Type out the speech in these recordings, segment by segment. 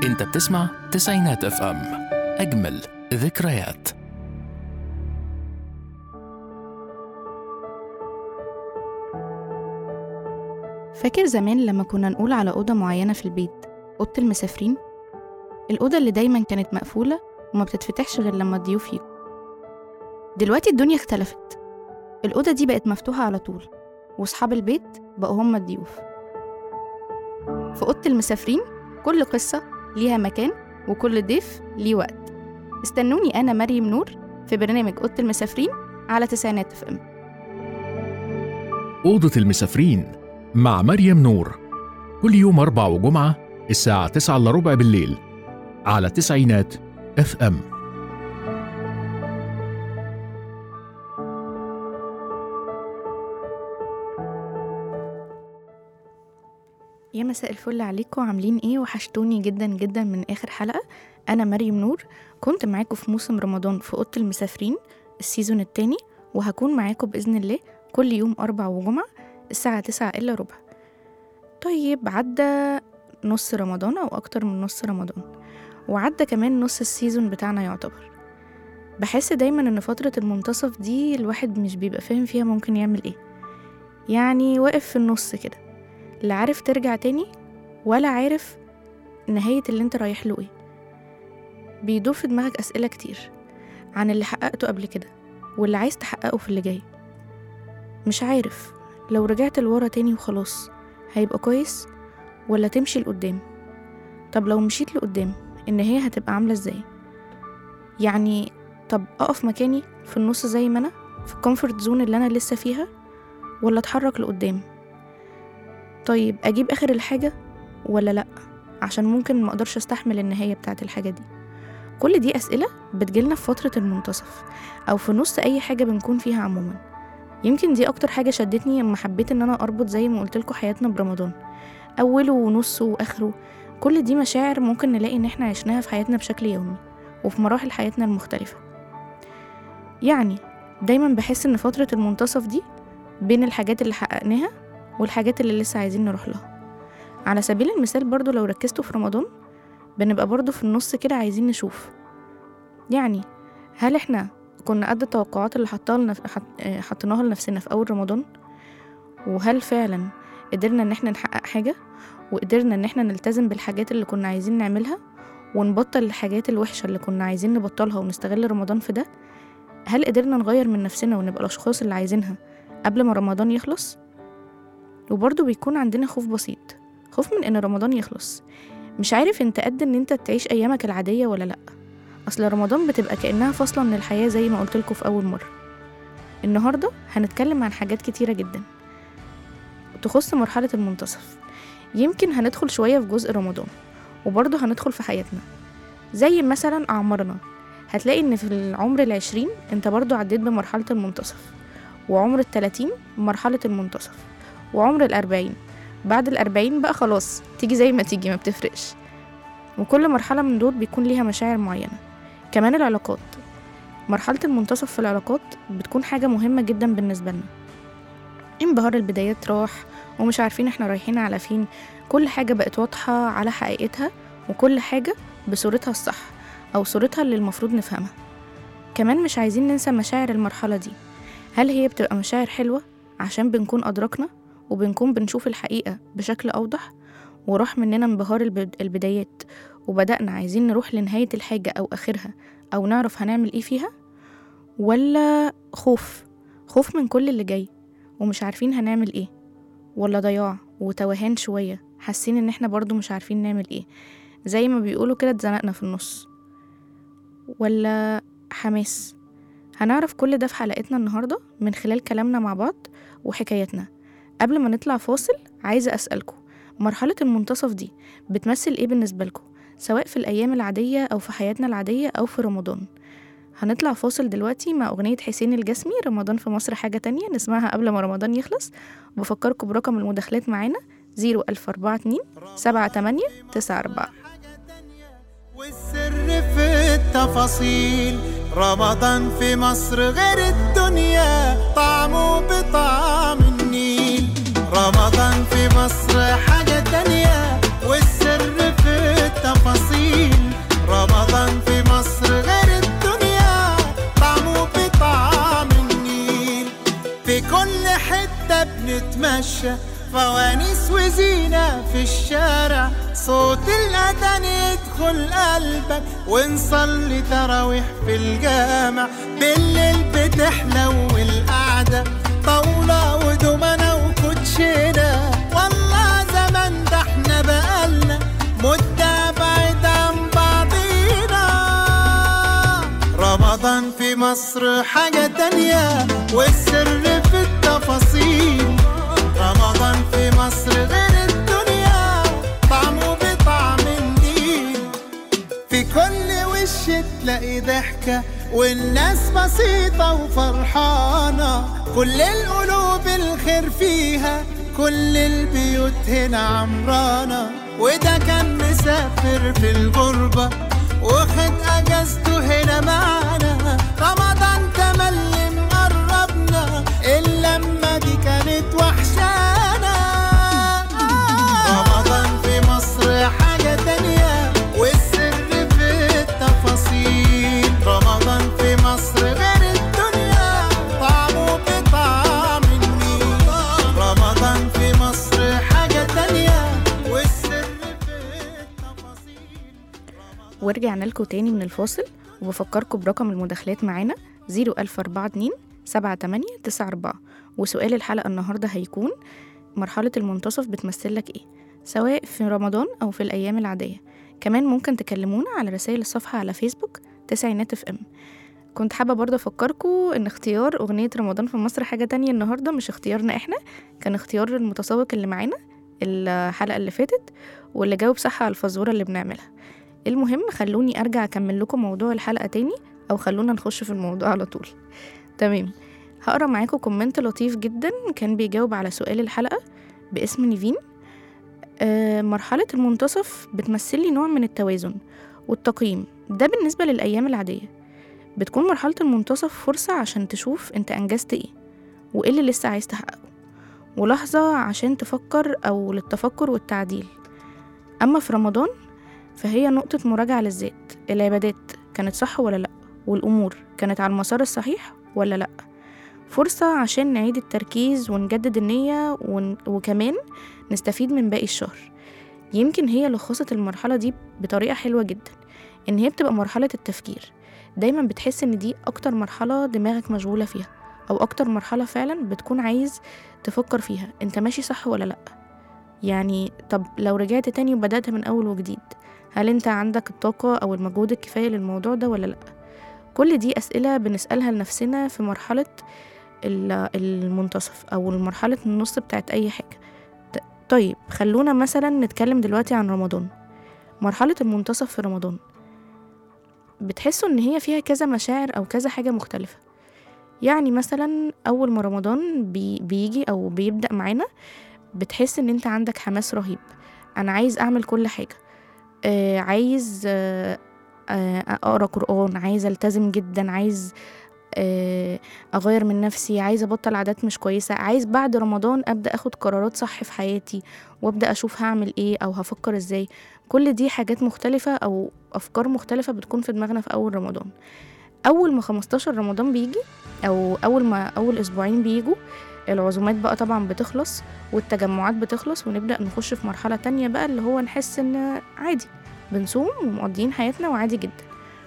انت بتسمع تسعينات اف ام اجمل ذكريات فاكر زمان لما كنا نقول على أوضة معينة في البيت أوضة المسافرين الأوضة اللي دايما كانت مقفولة وما بتتفتحش غير لما الضيوف يجوا دلوقتي الدنيا اختلفت الأوضة دي بقت مفتوحة على طول وأصحاب البيت بقوا هم الضيوف في أوضة المسافرين كل قصة ليها مكان وكل ضيف ليه وقت استنوني أنا مريم نور في برنامج أوضة المسافرين على تسعينات اف ام أوضة المسافرين مع مريم نور كل يوم أربع وجمعة الساعة تسعة إلا ربع بالليل على تسعينات اف ام يا مساء الفل عليكم عاملين ايه وحشتوني جدا جدا من اخر حلقة انا مريم نور كنت معاكم في موسم رمضان في اوضة المسافرين السيزون التاني وهكون معاكم بإذن الله كل يوم أربع وجمعة الساعة تسعة إلا ربع طيب عدى نص رمضان أو أكتر من نص رمضان وعدى كمان نص السيزون بتاعنا يعتبر بحس دايما ان فترة المنتصف دي الواحد مش بيبقى فاهم فيها ممكن يعمل ايه يعني واقف في النص كده لا عارف ترجع تاني ولا عارف نهاية اللي انت رايح له ايه بيدور في دماغك أسئلة كتير عن اللي حققته قبل كده واللي عايز تحققه في اللي جاي مش عارف لو رجعت لورا تاني وخلاص هيبقى كويس ولا تمشي لقدام طب لو مشيت لقدام النهاية هتبقى عاملة ازاي يعني طب أقف مكاني في النص زي ما أنا في الكومفورت زون اللي أنا لسه فيها ولا أتحرك لقدام طيب أجيب آخر الحاجة ولا لأ عشان ممكن مقدرش أستحمل النهاية بتاعت الحاجة دي كل دي أسئلة بتجيلنا في فترة المنتصف أو في نص أي حاجة بنكون فيها عموما يمكن دي أكتر حاجة شدتني لما حبيت إن أنا أربط زي ما قلتلكوا حياتنا برمضان أوله ونصه وآخره كل دي مشاعر ممكن نلاقي إن إحنا عشناها في حياتنا بشكل يومي وفي مراحل حياتنا المختلفة يعني دايما بحس إن فترة المنتصف دي بين الحاجات اللي حققناها والحاجات اللي لسه عايزين نروح لها على سبيل المثال برضو لو ركزتوا في رمضان بنبقى برضو في النص كده عايزين نشوف يعني هل احنا كنا قد التوقعات اللي حطها لنف... حط... آه، حطيناها لنفسنا في أول رمضان وهل فعلا قدرنا إن احنا نحقق حاجة وقدرنا إن احنا نلتزم بالحاجات اللي كنا عايزين نعملها ونبطل الحاجات الوحشة اللي كنا عايزين نبطلها ونستغل رمضان في ده هل قدرنا نغير من نفسنا ونبقى الأشخاص اللي عايزينها قبل ما رمضان يخلص وبرضه بيكون عندنا خوف بسيط خوف من إن رمضان يخلص مش عارف انت قد ان انت تعيش ايامك العادية ولا لأ اصل رمضان بتبقى كأنها فاصلة من الحياة زي ما قلتلكوا في اول مرة النهاردة هنتكلم عن حاجات كتيرة جدا تخص مرحلة المنتصف يمكن هندخل شوية في جزء رمضان وبرضه هندخل في حياتنا زي مثلا أعمارنا هتلاقي إن في العمر العشرين أنت برضه عديت بمرحلة المنتصف وعمر التلاتين مرحلة المنتصف وعمر الأربعين بعد الأربعين بقى خلاص تيجي زي ما تيجي ما بتفرقش وكل مرحلة من دول بيكون ليها مشاعر معينة كمان العلاقات مرحلة المنتصف في العلاقات بتكون حاجة مهمة جدا بالنسبة لنا انبهار البدايات راح ومش عارفين احنا رايحين على فين كل حاجة بقت واضحة على حقيقتها وكل حاجة بصورتها الصح أو صورتها اللي المفروض نفهمها كمان مش عايزين ننسى مشاعر المرحلة دي هل هي بتبقى مشاعر حلوة عشان بنكون أدركنا وبنكون بنشوف الحقيقة بشكل أوضح وراح مننا انبهار البد- البدايات وبدأنا عايزين نروح لنهاية الحاجة أو آخرها أو نعرف هنعمل إيه فيها ولا خوف خوف من كل اللي جاي ومش عارفين هنعمل إيه ولا ضياع وتوهان شوية حاسين إن إحنا برضو مش عارفين نعمل إيه زي ما بيقولوا كده اتزنقنا في النص ولا حماس هنعرف كل ده في حلقتنا النهاردة من خلال كلامنا مع بعض وحكاياتنا قبل ما نطلع فاصل عايزة أسألكم مرحلة المنتصف دي بتمثل إيه بالنسبة لكم سواء في الأيام العادية أو في حياتنا العادية أو في رمضان هنطلع فاصل دلوقتي مع أغنية حسين الجسمي رمضان في مصر حاجة تانية نسمعها قبل ما رمضان يخلص وبفكركم برقم المداخلات معانا 01042 78 94 والسر في التفاصيل رمضان في مصر غير الدنيا طعمه بطعم النيل رمضان في مصر حاجة تانية والسر في التفاصيل وماشية فوانيس وزينة في الشارع صوت الأذان يدخل قلبك ونصلي تراويح في الجامع بالليل بتحلو القعدة طاولة ودومنة وكوتشينة والله زمان ده احنا بقالنا مدة بعيد عن بعضينا رمضان في مصر حاجة تانية والسر في التفاصيل رمضان في مصر غير الدنيا طعمه بطعم النيل في كل وش تلاقي ضحكة والناس بسيطة وفرحانة كل القلوب الخير فيها كل البيوت هنا عمرانة وده كان مسافر في الغربة واخد اجازته هنا معانا رمضان تملي مقربنا اللمة دي كانت وحشانا رمضان في مصر حاجة تانية والسر في التفاصيل رمضان في مصر غير الدنيا طعمه بطعم النيل رمضان في مصر حاجة تانية والسر في التفاصيل ورجعنا لكم تاني من الفاصل وبفكركم برقم المداخلات معانا 01042 7894 وسؤال الحلقة النهاردة هيكون مرحلة المنتصف بتمثل لك ايه سواء في رمضان أو في الأيام العادية كمان ممكن تكلمونا على رسائل الصفحة على فيسبوك تسعينات اف ام كنت حابة برضه أفكركم إن اختيار أغنية رمضان في مصر حاجة تانية النهاردة مش اختيارنا إحنا كان اختيار المتسوق اللي معانا الحلقة اللي فاتت واللي جاوب صح على الفزورة اللي بنعملها المهم خلوني ارجع اكمل لكم موضوع الحلقه تاني او خلونا نخش في الموضوع على طول تمام هقرا معاكم كومنت لطيف جدا كان بيجاوب على سؤال الحلقه باسم نيفين آه مرحله المنتصف بتمثل لي نوع من التوازن والتقييم ده بالنسبه للايام العاديه بتكون مرحله المنتصف فرصه عشان تشوف انت انجزت ايه وايه اللي لسه عايز تحققه ولحظه عشان تفكر او للتفكر والتعديل اما في رمضان فهي نقطة مراجعة للذات العبادات كانت صح ولا لأ والأمور كانت على المسار الصحيح ولا لأ فرصة عشان نعيد التركيز ونجدد النية ون... وكمان نستفيد من باقي الشهر يمكن هي لخصت المرحلة دي بطريقة حلوة جدا إن هي بتبقى مرحلة التفكير دايما بتحس إن دي أكتر مرحلة دماغك مشغولة فيها أو أكتر مرحلة فعلا بتكون عايز تفكر فيها أنت ماشي صح ولا لأ يعني طب لو رجعت تاني وبدأت من أول وجديد هل انت عندك الطاقة أو المجهود الكفاية للموضوع ده ولا لأ كل دي أسئلة بنسألها لنفسنا في مرحلة ال- المنتصف أو مرحلة النص بتاعت أي حاجة ط- طيب خلونا مثلا نتكلم دلوقتي عن رمضان مرحلة المنتصف في رمضان بتحسوا إن هي فيها كذا مشاعر أو كذا حاجة مختلفة يعني مثلا أول ما رمضان بي بيجي أو بيبدأ معانا بتحس إن انت عندك حماس رهيب أنا عايز أعمل كل حاجة آه، عايز آه، آه، اقرا قران عايز التزم جدا عايز آه، اغير من نفسي عايز ابطل عادات مش كويسه عايز بعد رمضان ابدا اخد قرارات صح في حياتي وابدا اشوف هعمل ايه او هفكر ازاي كل دي حاجات مختلفه او افكار مختلفه بتكون في دماغنا في اول رمضان اول ما 15 رمضان بيجي او اول ما اول اسبوعين بيجوا العزومات بقى طبعا بتخلص والتجمعات بتخلص ونبدأ نخش في مرحلة تانية بقى اللي هو نحس ان عادي بنصوم ومقضيين حياتنا وعادي جدا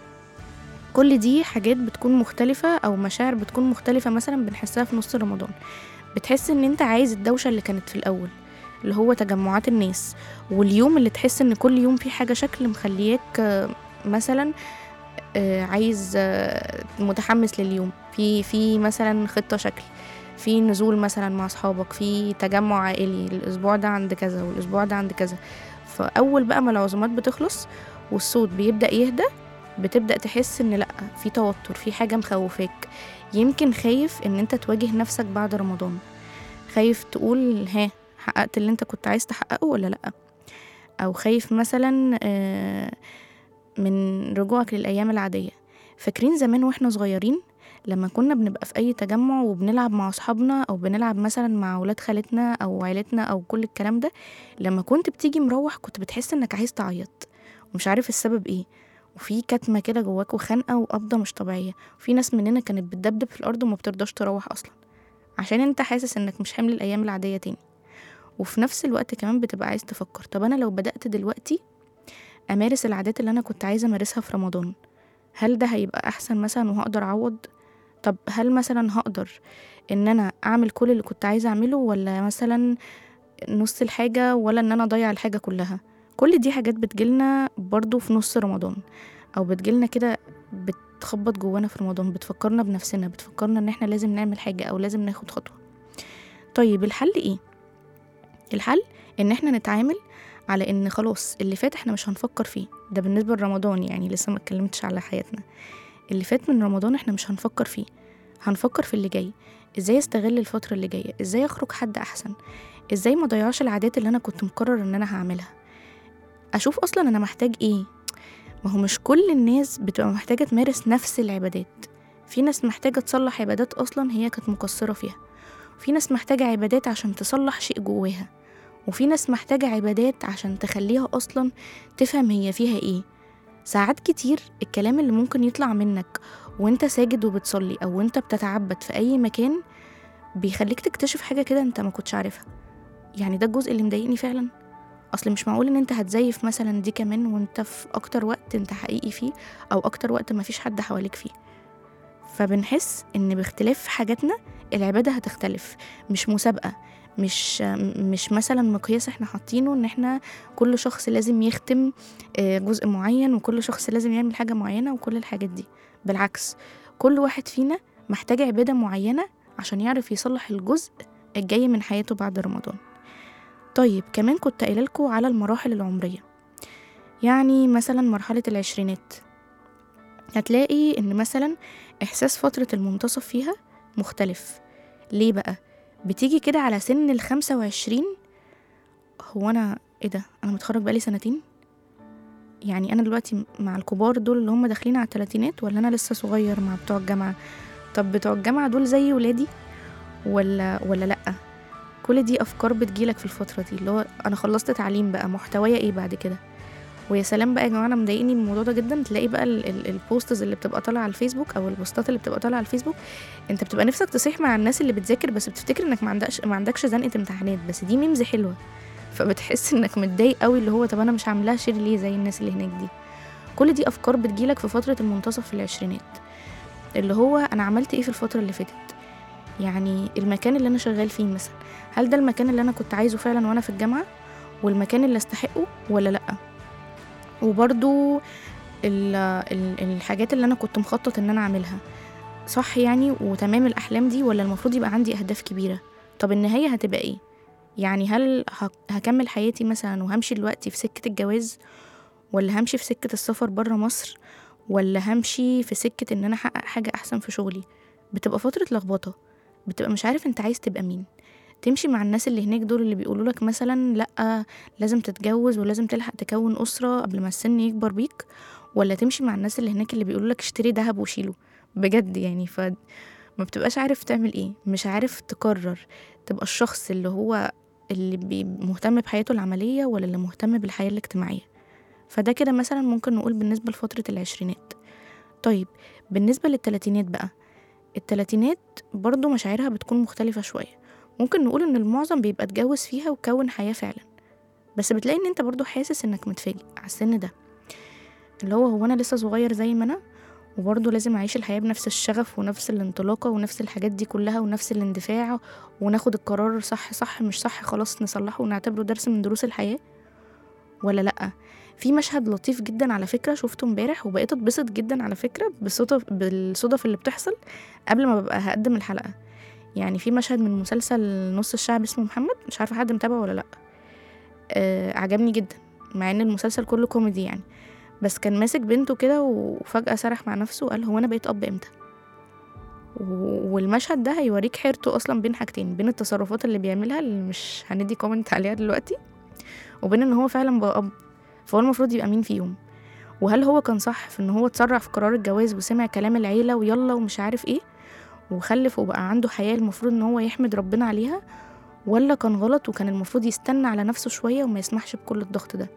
كل دي حاجات بتكون مختلفة أو مشاعر بتكون مختلفة مثلا بنحسها في نص رمضان بتحس ان انت عايز الدوشة اللي كانت في الأول اللي هو تجمعات الناس واليوم اللي تحس ان كل يوم في حاجة شكل مخلياك آه، مثلا آه، عايز آه، متحمس لليوم في في مثلا خطة شكل في نزول مثلا مع اصحابك في تجمع عائلي الاسبوع ده عند كذا والاسبوع ده عند كذا فاول بقى ما العزومات بتخلص والصوت بيبدا يهدى بتبدا تحس ان لا في توتر في حاجه مخوفاك يمكن خايف ان انت تواجه نفسك بعد رمضان خايف تقول ها حققت اللي انت كنت عايز تحققه ولا لا او خايف مثلا آه، من رجوعك للايام العاديه فاكرين زمان واحنا صغيرين لما كنا بنبقى في اي تجمع وبنلعب مع اصحابنا او بنلعب مثلا مع ولاد خالتنا او عيلتنا او كل الكلام ده لما كنت بتيجي مروح كنت بتحس انك عايز تعيط ومش عارف السبب ايه وفي كتمه كده جواك وخنقه وقبضه مش طبيعيه وفي ناس مننا كانت بتدبدب في الارض وما بترضاش تروح اصلا عشان انت حاسس انك مش حمل الايام العاديه تاني وفي نفس الوقت كمان بتبقى عايز تفكر طب انا لو بدأت دلوقتي امارس العادات اللي انا كنت عايزه امارسها في رمضان هل ده هيبقى احسن مثلا وهقدر اعوض طب هل مثلا هقدر ان انا اعمل كل اللي كنت عايزه اعمله ولا مثلا نص الحاجه ولا ان انا اضيع الحاجه كلها كل دي حاجات بتجيلنا برضو في نص رمضان او بتجيلنا كده بتخبط جوانا في رمضان بتفكرنا بنفسنا بتفكرنا ان احنا لازم نعمل حاجه او لازم ناخد خطوه طيب الحل ايه الحل ان احنا نتعامل على ان خلاص اللي فات احنا مش هنفكر فيه ده بالنسبه لرمضان يعني لسه ما اتكلمتش على حياتنا اللي فات من رمضان احنا مش هنفكر فيه هنفكر في اللي جاي ازاي استغل الفتره اللي جايه ازاي اخرج حد احسن ازاي ما ضيعش العادات اللي انا كنت مقرر ان انا هعملها اشوف اصلا انا محتاج ايه ما هو مش كل الناس بتبقى محتاجه تمارس نفس العبادات في ناس محتاجه تصلح عبادات اصلا هي كانت مقصره فيها في ناس محتاجه عبادات عشان تصلح شيء جواها وفي ناس محتاجة عبادات عشان تخليها أصلا تفهم هي فيها إيه ساعات كتير الكلام اللي ممكن يطلع منك وانت ساجد وبتصلي أو وانت بتتعبد في أي مكان بيخليك تكتشف حاجة كده انت ما كنتش عارفها يعني ده الجزء اللي مضايقني فعلا أصل مش معقول ان انت هتزيف مثلا دي كمان وانت في أكتر وقت انت حقيقي فيه أو أكتر وقت ما فيش حد حواليك فيه فبنحس ان باختلاف حاجاتنا العبادة هتختلف مش مسابقة مش مش مثلا مقياس احنا حاطينه ان احنا كل شخص لازم يختم آه، جزء معين وكل شخص لازم يعمل حاجة معينة وكل الحاجات دي بالعكس كل واحد فينا محتاج عبادة معينة عشان يعرف يصلح الجزء الجاي من حياته بعد رمضان طيب كمان كنت قايله لكم على المراحل العمرية يعني مثلا مرحلة العشرينات هتلاقي ان مثلا احساس فترة المنتصف فيها مختلف ليه بقى بتيجي كده على سن الخمسة وعشرين هو أنا إيه ده أنا متخرج بقالي سنتين يعني أنا دلوقتي مع الكبار دول اللي هم داخلين على التلاتينات ولا أنا لسه صغير مع بتوع الجامعة طب بتوع الجامعة دول زي ولادي ولا ولا لأ كل دي أفكار بتجيلك في الفترة دي اللي هو أنا خلصت تعليم بقى محتوايا إيه بعد كده ويا سلام بقى يا جماعه انا مضايقني الموضوع ده جدا تلاقي بقى ال- ال- البوستز اللي بتبقى طالعه على الفيسبوك او البوستات اللي بتبقى طالعه على الفيسبوك انت بتبقى نفسك تصيح مع الناس اللي بتذاكر بس بتفتكر انك ما عندكش ما عندكش زنقه امتحانات بس دي ميمز حلوه فبتحس انك متضايق قوي اللي هو طب انا مش عاملاها شير ليه زي الناس اللي هناك دي كل دي افكار بتجيلك في فتره المنتصف في العشرينات اللي هو انا عملت ايه في الفتره اللي فاتت يعني المكان اللي انا شغال فيه مثلا هل ده المكان اللي انا كنت عايزه فعلا وانا في الجامعه والمكان اللي استحقه ولا لا وبرضو ال ال الحاجات اللي انا كنت مخطط ان انا اعملها صح يعني وتمام الاحلام دي ولا المفروض يبقى عندي اهداف كبيره طب النهايه هتبقى ايه يعني هل ه- هكمل حياتي مثلا وهمشي دلوقتي في سكه الجواز ولا همشي في سكه السفر بره مصر ولا همشي في سكه ان انا احقق حاجه احسن في شغلي بتبقى فتره لخبطه بتبقى مش عارف انت عايز تبقى مين تمشي مع الناس اللي هناك دول اللي بيقولوا لك مثلا لا لازم تتجوز ولازم تلحق تكون أسرة قبل ما السن يكبر بيك ولا تمشي مع الناس اللي هناك اللي بيقولوا لك اشتري دهب وشيله بجد يعني ف ما بتبقاش عارف تعمل ايه مش عارف تقرر تبقى الشخص اللي هو اللي بي- مهتم بحياته العملية ولا اللي مهتم بالحياة الاجتماعية فده كده مثلا ممكن نقول بالنسبة لفترة العشرينات طيب بالنسبة للتلاتينات بقى التلاتينات برضو مشاعرها بتكون مختلفة شوية ممكن نقول ان المعظم بيبقى اتجوز فيها وكون حياة فعلا بس بتلاقي ان انت برضو حاسس انك متفاجئ على السن ده اللي هو هو انا لسه صغير زي ما انا وبرضه لازم اعيش الحياة بنفس الشغف ونفس الانطلاقة ونفس الحاجات دي كلها ونفس الاندفاع وناخد القرار صح صح مش صح خلاص نصلحه ونعتبره درس من دروس الحياة ولا لأ في مشهد لطيف جدا على فكرة شفته امبارح وبقيت اتبسط جدا على فكرة بالصدف بالصدف اللي بتحصل قبل ما ببقى هقدم الحلقة يعني في مشهد من مسلسل نص الشعب اسمه محمد مش عارفة حد متابعه ولا لأ آه عجبني جدا مع ان المسلسل كله كوميدي يعني بس كان ماسك بنته كده وفجأة سرح مع نفسه وقال هو أنا بقيت أب إمتى و- والمشهد ده هيوريك حيرته أصلا بين حاجتين بين التصرفات اللي بيعملها اللي مش هندي كومنت عليها دلوقتي وبين إن هو فعلا بقى أب فهو المفروض يبقى مين فيهم وهل هو كان صح في إن هو اتسرع في قرار الجواز وسمع كلام العيلة ويلا ومش عارف إيه وخلف وبقى عنده حياة المفروض إن هو يحمد ربنا عليها ولا كان غلط وكان المفروض يستنى على نفسه شوية وما يسمحش بكل الضغط ده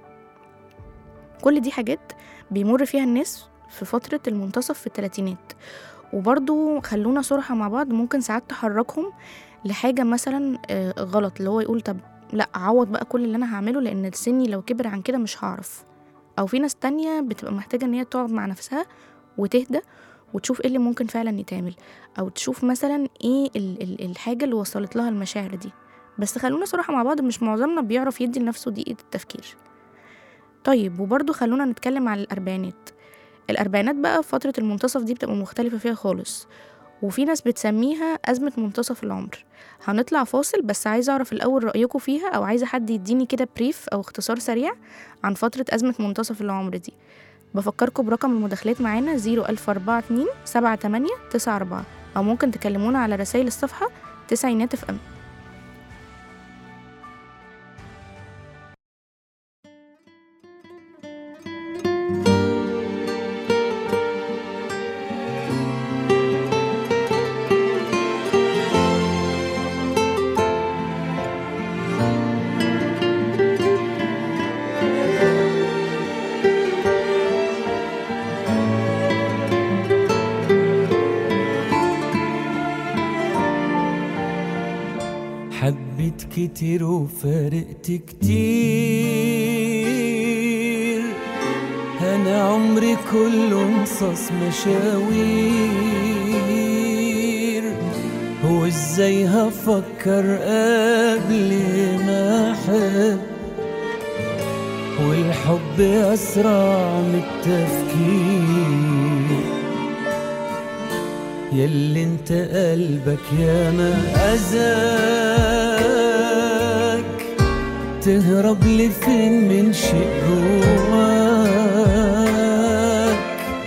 كل دي حاجات بيمر فيها الناس في فترة المنتصف في التلاتينات وبرضو خلونا صراحة مع بعض ممكن ساعات تحركهم لحاجة مثلا آه، غلط اللي هو يقول طب لا اعوض بقى كل اللي انا هعمله لان سني لو كبر عن كده مش هعرف او في ناس تانية بتبقى محتاجة ان هي تقعد مع نفسها وتهدى وتشوف ايه اللي ممكن فعلا يتعمل او تشوف مثلا ايه ال ال الحاجة اللي وصلت لها المشاعر دي بس خلونا صراحة مع بعض مش معظمنا بيعرف يدي لنفسه دقيقة التفكير طيب وبرضه خلونا نتكلم عن الأربعينات الأربعينات بقى فترة المنتصف دي بتبقى مختلفة فيها خالص وفي ناس بتسميها أزمة منتصف العمر هنطلع فاصل بس عايزة أعرف الأول رأيكم فيها أو عايزة حد يديني كده بريف أو اختصار سريع عن فترة أزمة منتصف العمر دي بفكركم برقم المداخلات معانا 01042 78 94 أو ممكن تكلمونا على رسائل الصفحة تسعينات اف ام حبيت كتير وفارقت كتير انا عمري كله مصاص مشاوير هو ازاي هفكر قبل ما احب والحب اسرع من التفكير ياللي انت قلبك يا ما أذاك تهرب لفين من شيء جواك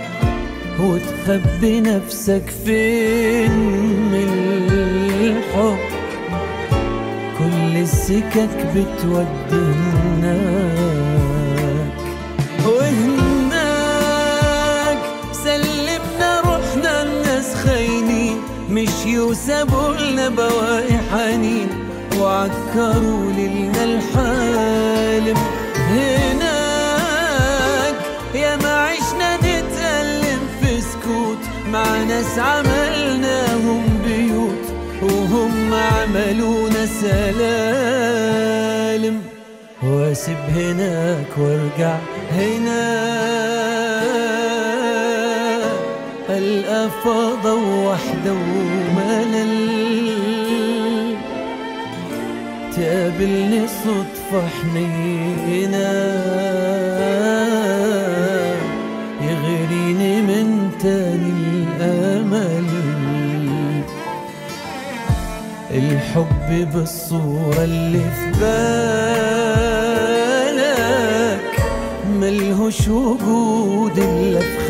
وتخبي نفسك فين من الحب كل السكك بتودي هناك وهناك سلمنا روحنا الناس خاينين مشيوا وسابوا لنا بواقي حنين وعكروا ليلنا الحالم هناك يا ما عشنا نتألم في سكوت مع ناس عملناهم بيوت وهم عملونا سلالم واسيب هناك وارجع هنا القى فضا وحده وملل تقابلني صدفة حنينة يغريني من تاني الأمل الحب بالصورة اللي في بالك ملهوش وجود إلا في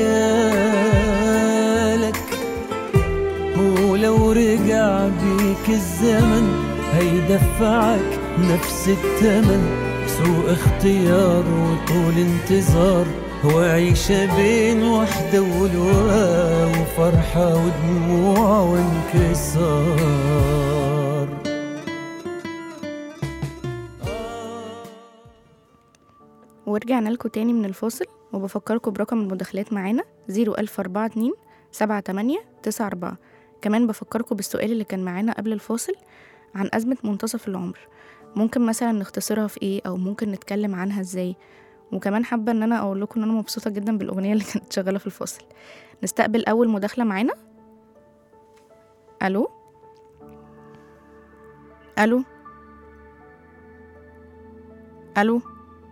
خيالك ولو رجع بيك الزمن هيدفعك نفس التمن سوء اختيار وطول انتظار وعيشة بين وحدة ولواء وفرحة ودموع وانكسار ورجعنا لكم تاني من الفاصل وبفكركم برقم المداخلات معانا 01042 78 94 كمان بفكركم بالسؤال اللي كان معانا قبل الفاصل عن أزمة منتصف العمر ممكن مثلا نختصرها في ايه أو ممكن نتكلم عنها ازاي وكمان حابة ان انا اقول لكم ان انا مبسوطة جدا بالأغنية اللي كانت شغالة في الفاصل نستقبل أول مداخلة معانا ألو ألو ألو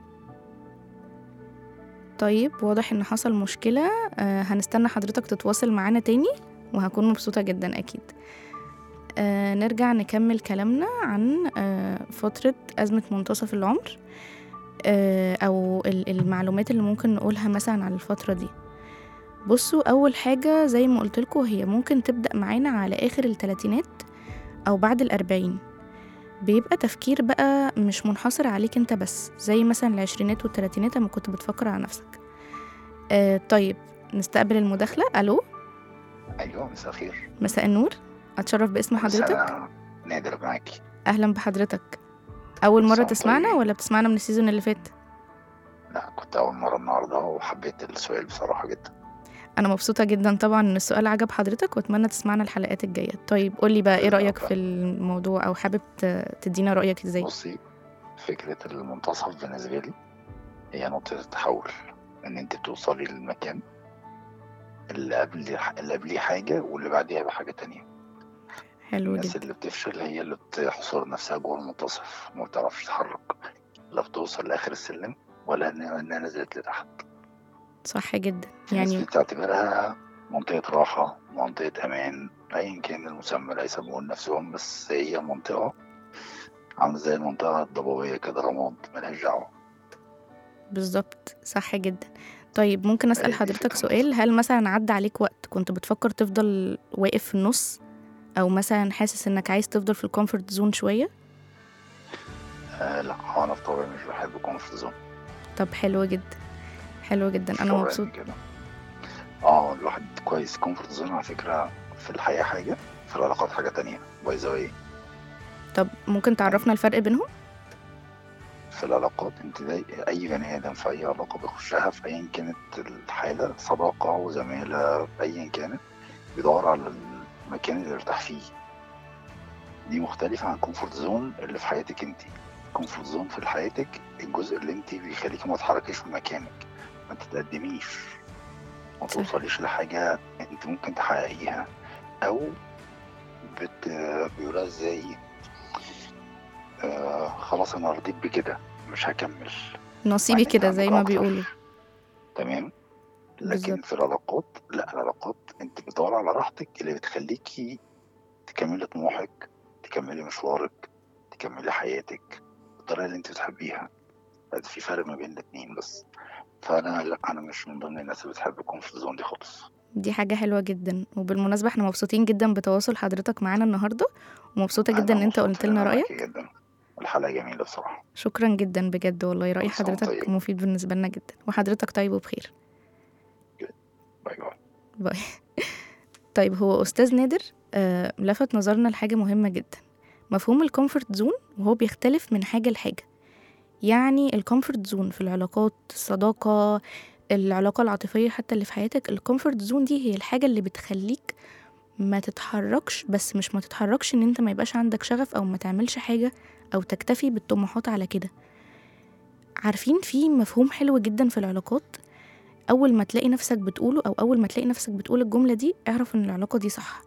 طيب واضح ان حصل مشكلة آه هنستنى حضرتك تتواصل معانا تاني وهكون مبسوطة جدا أكيد آه نرجع نكمل كلامنا عن آه فترة أزمة منتصف العمر آه أو ال- المعلومات اللي ممكن نقولها مثلا عن الفترة دي بصوا أول حاجة زي ما قلتلكوا هي ممكن تبدأ معانا على آخر التلاتينات أو بعد الأربعين بيبقى تفكير بقى مش منحصر عليك انت بس زي مثلا العشرينات والتلاتينات لما كنت بتفكر على نفسك آه طيب نستقبل المداخلة ألو ايوه مساء الخير مساء النور أتشرف باسم حضرتك أنا نادر معاكي أهلا بحضرتك أول مرة مساء تسمعنا الخير. ولا بتسمعنا من السيزون اللي فات لا كنت اول مره النهارده وحبيت السؤال بصراحه جدا انا مبسوطه جدا طبعا ان السؤال عجب حضرتك واتمنى تسمعنا الحلقات الجايه طيب قولي بقى ايه رايك في الموضوع او حابب ت- تدينا رايك ازاي بصي فكرة المنتصف بالنسبة لي هي نقطة التحول إن أنت توصلي للمكان اللي قبل اللي قبليه حاجة واللي بعديها بحاجة تانية حلو الناس جدا اللي بتفشل هي اللي بتحصر نفسها جوه المنتصف ما بتعرفش تتحرك لا بتوصل لآخر السلم ولا إنها إنها نزلت لتحت صح جدا في ناس يعني بتعتبرها منطقة راحة منطقة أمان أيا كان المسمى اللي هيسموه لنفسهم بس هي منطقة عاملة زي المنطقة الضبابية كده رماد ملهاش دعوة بالظبط صح جدا طيب ممكن اسال هي دي حضرتك الفكرة. سؤال هل مثلا عدى عليك وقت كنت بتفكر تفضل واقف في النص او مثلا حاسس انك عايز تفضل في الكومفورت زون شويه آه لا هو أنا في طبعي مش بحب الكومفورت زون طب حلو جدا حلو جدا مش انا طبيعي مبسوط كده اه الواحد كويس كومفورت زون على فكرة في الحياة حاجة في العلاقات حاجة تانية باي ذا واي طب ممكن تعرفنا الفرق بينهم في العلاقات انت زي اي بني ادم في اي علاقة بيخشها في ايا كانت الحالة صداقة وزمالة ايا كانت بيدور على المكان اللي يرتاح فيه دي مختلفة عن كومفورت زون اللي في حياتك انت كومفورت زون في حياتك الجزء اللي انت بيخليك ما تتحركيش من مكانك ما تتقدميش ما صح. توصليش لحاجة انت ممكن تحققيها او بت بيقولها ازاي آه خلاص انا رضيت بكده مش هكمل نصيبي بعدين كده زي هعمل ما أكتر. بيقولوا تمام لكن بالظبط. في العلاقات لا العلاقات انت بتدور على راحتك اللي بتخليكي تكملي طموحك تكملي مشوارك تكملي حياتك بالطريقه اللي انت بتحبيها بس في فرق ما بين الاتنين بس فانا لا انا مش من ضمن الناس اللي بتحب الكومفورت زون دي خالص دي حاجة حلوة جدا وبالمناسبة احنا مبسوطين جدا بتواصل حضرتك معانا النهاردة ومبسوطة جدا أنا ان انت مبسوط قلت إن لنا أنا رأيك معاكي جدا الحلقه جميله بصراحه شكرا جدا بجد والله رأي كل سنة وأنت حضرتك طيب. مفيد بالنسبة لنا جدا وحضرتك طيب وبخير باي باي باي طيب هو أستاذ نادر آه لفت نظرنا لحاجة مهمة جدا مفهوم الكومفورت زون وهو بيختلف من حاجة لحاجة يعني الكومفورت زون في العلاقات الصداقة العلاقة العاطفية حتى اللي في حياتك الكومفورت زون دي هي الحاجة اللي بتخليك ما تتحركش بس مش ما تتحركش ان انت ما يبقاش عندك شغف او ما تعملش حاجة او تكتفي بالطموحات على كده عارفين في مفهوم حلو جدا في العلاقات اول ما تلاقي نفسك بتقوله او اول ما تلاقي نفسك بتقول الجمله دي اعرف ان العلاقه دي صح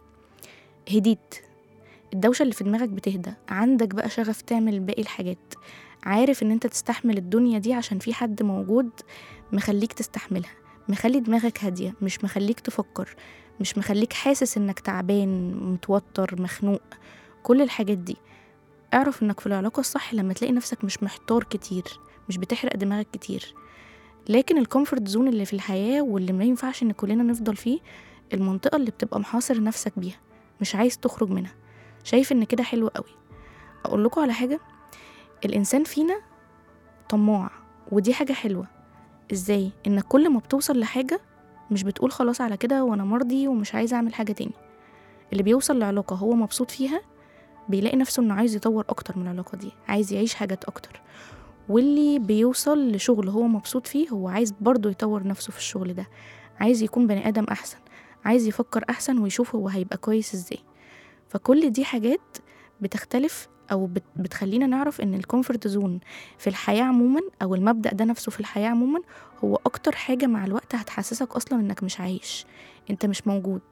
هديت الدوشه اللي في دماغك بتهدى عندك بقى شغف تعمل باقي الحاجات عارف ان انت تستحمل الدنيا دي عشان في حد موجود مخليك تستحملها مخلي دماغك هاديه مش مخليك تفكر مش مخليك حاسس انك تعبان متوتر مخنوق كل الحاجات دي اعرف انك في العلاقه الصح لما تلاقي نفسك مش محتار كتير مش بتحرق دماغك كتير لكن الكومفورت زون اللي في الحياة واللي ما ينفعش ان كلنا نفضل فيه المنطقة اللي بتبقى محاصر نفسك بيها مش عايز تخرج منها شايف ان كده حلو قوي اقول لكم على حاجة الانسان فينا طماع ودي حاجة حلوة ازاي انك كل ما بتوصل لحاجة مش بتقول خلاص على كده وانا مرضي ومش عايز اعمل حاجة تاني اللي بيوصل لعلاقة هو مبسوط فيها بيلاقي نفسه انه عايز يطور اكتر من العلاقة دي عايز يعيش حاجات اكتر واللي بيوصل لشغل هو مبسوط فيه هو عايز برضه يطور نفسه في الشغل ده عايز يكون بني آدم أحسن عايز يفكر أحسن ويشوف هو هيبقى كويس إزاي فكل دي حاجات بتختلف أو بت- بتخلينا نعرف إن الكومفورت زون في الحياة عموما أو المبدأ ده نفسه في الحياة عموما هو أكتر حاجة مع الوقت هتحسسك أصلا إنك مش عايش أنت مش موجود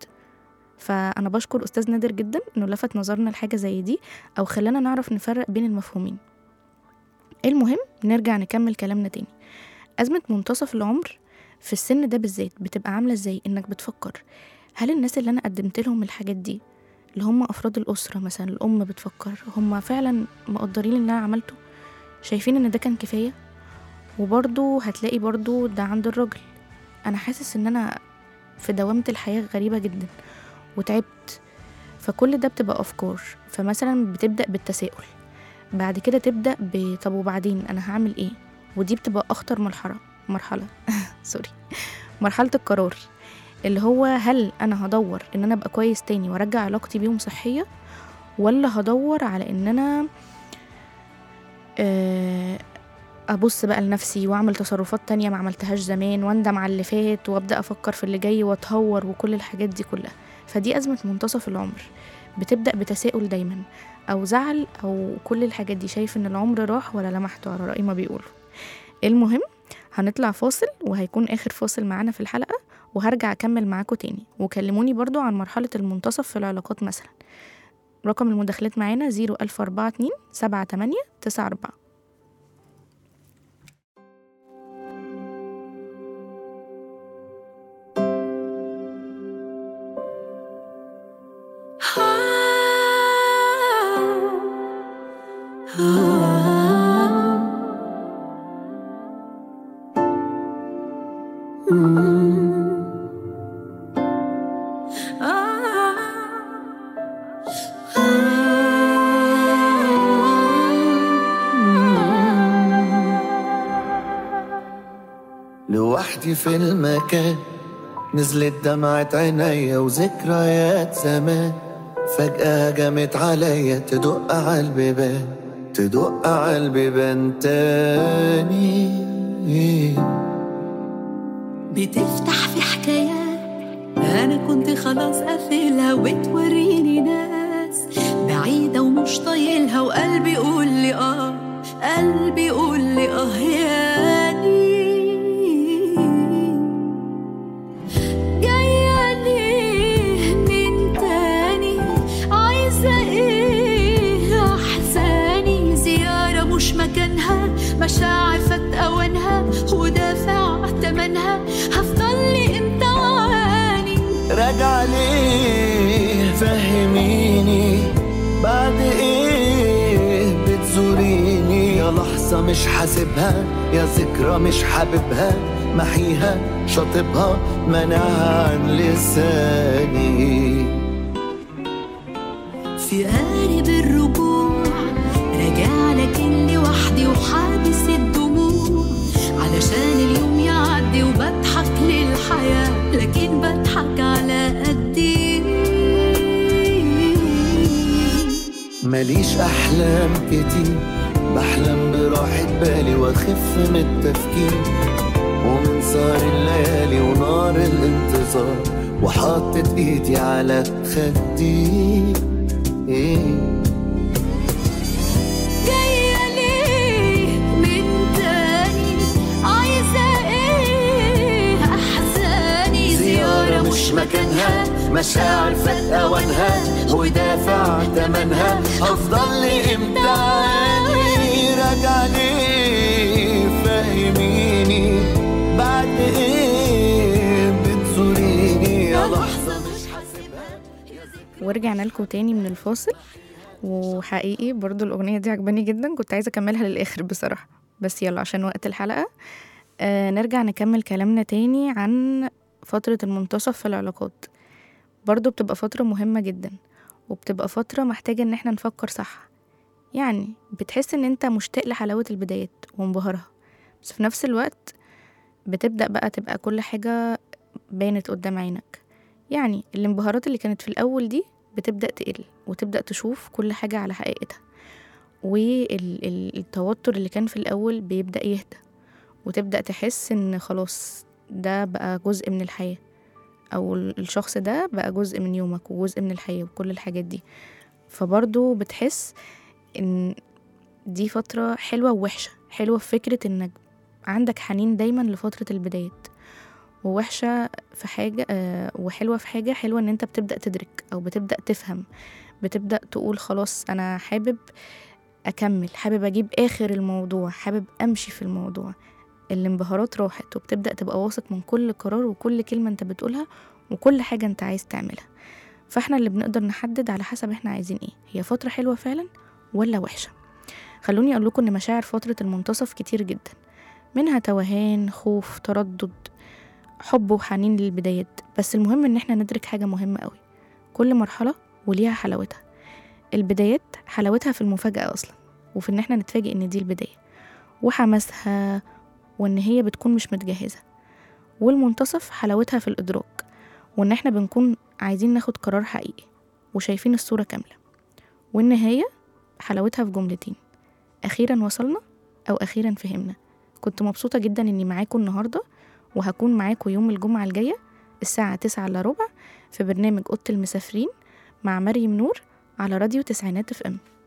فأنا بشكر أستاذ نادر جدا إنه لفت نظرنا لحاجة زي دي أو خلانا نعرف نفرق بين المفهومين المهم نرجع نكمل كلامنا تاني أزمة منتصف العمر في السن ده بالذات بتبقى عاملة ازاي إنك بتفكر هل الناس اللي أنا قدمت لهم الحاجات دي اللي هم أفراد الأسرة مثلا الأم بتفكر هم فعلا مقدرين اللي أنا عملته شايفين إن ده كان كفاية وبرضو هتلاقي برضو ده عند الراجل أنا حاسس إن أنا في دوامة الحياة غريبة جدا وتعبت فكل ده بتبقى أفكار فمثلا بتبدأ بالتساؤل بعد كده تبدأ ب طب وبعدين أنا هعمل إيه ودي بتبقى أخطر مرحلة مرحلة سوري مرحلة القرار اللي هو هل أنا هدور إن أنا أبقى كويس تاني وأرجع علاقتي بيهم صحية ولا هدور على إن أنا آه، ابص بقى لنفسي واعمل تصرفات تانية ما عملتهاش زمان واندم على اللي فات وابدا افكر في اللي جاي واتهور وكل الحاجات دي كلها فدي ازمه منتصف العمر بتبدا بتساؤل دايما او زعل او كل الحاجات دي شايف ان العمر راح ولا لمحته على راي ما بيقولوا المهم هنطلع فاصل وهيكون اخر فاصل معانا في الحلقه وهرجع اكمل معاكم تاني وكلموني برضو عن مرحله المنتصف في العلاقات مثلا رقم المداخلات معانا 01042 78 94 لوحدي في المكان نزلت دمعة عينيا وذكريات زمان فجأة هجمت عليا تدق على البيبان تدق على البيبان تاني بتفتح في حكايات انا كنت خلاص قافلها وبتوريني ناس بعيدة ومش طايلها وقلبي يقول لي اه قلبي يقول لي اه ياني جاية ليه من تاني عايزة ايه احزاني زيارة مش مكانها مشاعر فات اوانها ودافع تمنها هفضل لي امتى واني راجع ليه فهميني بعد ايه بتزوريني يا لحظة مش حاسبها يا ذكرى مش حاببها محيها شاطبها منعها عن لساني في قارب الرجوع راجع لكن لوحدي وحابس الدموع علشان اليوم يعدي وبضحك للحياة لكن بضحك على قدي ماليش احلام كتير بحلم براحة بالي واخف من التفكير ومن سهر الليالي ونار الانتظار وحاطط ايدي على خدي إيه جاية ليه من تاني عايزة ايه أحزاني زيارة مش مكانها مشاعر فات اوانها ودافع تمنها هفضل لي امتى عاني راجع ليه فهميني بعد ايه بتزوريني يا لحظة مش حاسبها ورجعنا لكم تاني من الفاصل وحقيقي برضو الأغنية دي عجباني جدا كنت عايزة أكملها للآخر بصراحة بس يلا عشان وقت الحلقة آه نرجع نكمل كلامنا تاني عن فترة المنتصف في العلاقات برضو بتبقى فترة مهمة جدا وبتبقى فترة محتاجة إن احنا نفكر صح يعني بتحس إن انت مشتاق لحلاوة البدايات وانبهارها بس في نفس الوقت بتبدأ بقى تبقى كل حاجة بانت قدام عينك يعني الانبهارات اللي كانت في الأول دي بتبدأ تقل وتبدأ تشوف كل حاجة على حقيقتها والتوتر اللي كان في الأول بيبدأ يهدى وتبدأ تحس إن خلاص ده بقى جزء من الحياة أو الشخص ده بقى جزء من يومك وجزء من الحياة وكل الحاجات دي فبرضو بتحس إن دي فترة حلوة ووحشة حلوة في فكرة إنك عندك حنين دايما لفترة البدايات ووحشة في حاجة آه وحلوة في حاجة حلوة إن أنت بتبدأ تدرك أو بتبدأ تفهم بتبدأ تقول خلاص أنا حابب أكمل حابب أجيب آخر الموضوع حابب أمشي في الموضوع الانبهارات راحت وبتبدأ تبقى واثق من كل قرار وكل كلمة أنت بتقولها وكل حاجة أنت عايز تعملها فاحنا اللي بنقدر نحدد على حسب احنا عايزين ايه هي فترة حلوة فعلا ولا وحشة خلوني أقول لكم إن مشاعر فترة المنتصف كتير جدا منها توهان خوف تردد حب وحنين للبدايات بس المهم ان احنا ندرك حاجة مهمة قوي كل مرحلة وليها حلاوتها البدايات حلاوتها في المفاجأة أصلا وفي ان احنا نتفاجئ ان دي البداية وحماسها وان هي بتكون مش متجهزة والمنتصف حلاوتها في الإدراك وان احنا بنكون عايزين ناخد قرار حقيقي وشايفين الصورة كاملة والنهاية حلاوتها في جملتين أخيرا وصلنا أو أخيرا فهمنا كنت مبسوطة جدا إني معاكم النهاردة وهكون معاكم يوم الجمعة الجاية الساعة تسعة إلا ربع في برنامج أوضة المسافرين مع مريم نور على راديو تسعينات اف ام